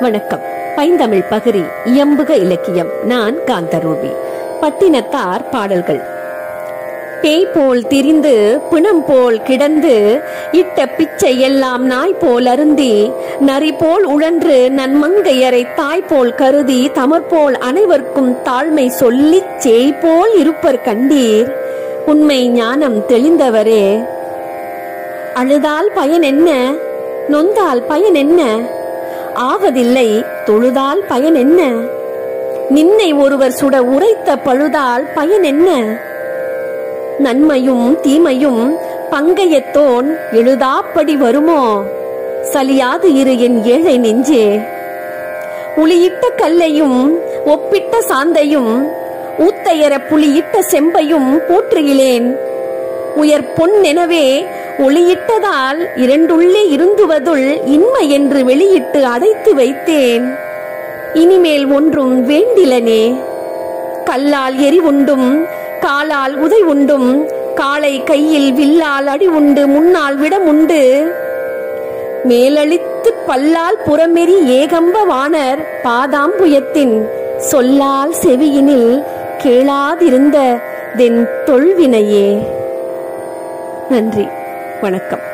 வணக்கம் பைந்தமிழ் பகிரி இயம்புக இலக்கியம் நான் காந்தரூபி பட்டினத்தார் பாடல்கள் பேய் போல் திரிந்து பிணம் போல் கிடந்து இட்ட பிச்சை எல்லாம் நாய் போல் அருந்தி நரி போல் உழன்று நன்மங்கையரை தாய் போல் கருதி தமர்போல் அனைவர்க்கும் தாழ்மை சொல்லிச் சேய் போல் இருப்பர் கண்டீர் உண்மை ஞானம் தெளிந்தவரே அழுதால் பயன் என்ன நொந்தால் பயன் என்ன ஆவதில்லை தொழுதால் பயன் என்ன நின்னை ஒருவர் சுட உரைத்த பழுதால் பயன் என்ன நன்மையும் தீமையும் பங்கையத்தோன் எழுதாப்படி வருமோ சலியாது இரு என் ஏழை நெஞ்சே உளியிட்ட கல்லையும் ஒப்பிட்ட சாந்தையும் ஊத்தையர புலியிட்ட செம்பையும் போற்றுகிலேன் உயர் பொன்னெனவே ஒளியிட்டதால் இரண்டுள்ளே இருந்துவதுள் இன்மை என்று வெளியிட்டு அடைத்து வைத்தேன் இனிமேல் ஒன்றும் வேண்டிலனே கல்லால் எரி உண்டும் காலால் உதை உண்டும் காளை கையில் வில்லால் அடி உண்டு முன்னால் விடம் உண்டு மேலளித்து பல்லால் புறமெறி ஏகம்ப வாணர் பாதாம்புயத்தின் சொல்லால் செவியினில் கேளாதிருந்த தென் தொல்வினையே நன்றி வணக்கம்